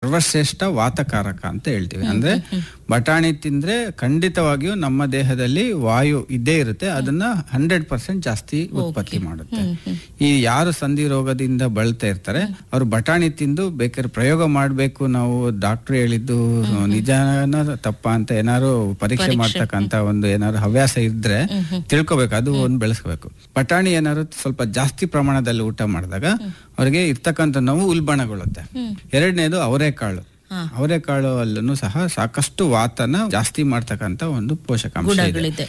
ಸರ್ವಶ್ರೇಷ್ಠ ವಾತಕಾರಕ ಅಂತ ಹೇಳ್ತೀವಿ ಅಂದ್ರೆ ಬಟಾಣಿ ತಿಂದ್ರೆ ಖಂಡಿತವಾಗಿಯೂ ನಮ್ಮ ದೇಹದಲ್ಲಿ ವಾಯು ಇದ್ದೇ ಇರುತ್ತೆ ಅದನ್ನ ಹಂಡ್ರೆಡ್ ಪರ್ಸೆಂಟ್ ಜಾಸ್ತಿ ಉತ್ಪತ್ತಿ ಮಾಡುತ್ತೆ ಈ ಯಾರು ಸಂಧಿ ರೋಗದಿಂದ ಬಳಲ್ತಾ ಇರ್ತಾರೆ ಅವ್ರು ಬಟಾಣಿ ತಿಂದು ಬೇಕಾದ್ರೆ ಪ್ರಯೋಗ ಮಾಡ್ಬೇಕು ನಾವು ಡಾಕ್ಟರ್ ಹೇಳಿದ್ದು ನಿಜಾನ ತಪ್ಪ ಅಂತ ಏನಾದ್ರು ಪರೀಕ್ಷೆ ಮಾಡ್ತಕ್ಕಂತ ಒಂದು ಏನಾದ್ರು ಹವ್ಯಾಸ ಇದ್ರೆ ತಿಳ್ಕೊಬೇಕು ಅದು ಒಂದು ಬೆಳೆಸ್ಕೋಬೇಕು ಬಟಾಣಿ ಏನಾದ್ರು ಸ್ವಲ್ಪ ಜಾಸ್ತಿ ಪ್ರಮಾಣದಲ್ಲಿ ಊಟ ಮಾಡಿದಾಗ ಅವ್ರಿಗೆ ಇರ್ತಕ್ಕಂಥ ನೋವು ಉಲ್ಬಣಗೊಳ್ಳುತ್ತೆ ಎರಡನೇದು ಅವರೆಕಾಳು ಅವರೆಕಾಳು ಅಲ್ಲೂ ಸಹ ಸಾಕಷ್ಟು ವಾತನ ಜಾಸ್ತಿ ಮಾಡ್ತಕ್ಕಂತ ಒಂದು ಪೋಷಕಾಂಶ ಇದೆ ಗುಣಗಳಿದೆ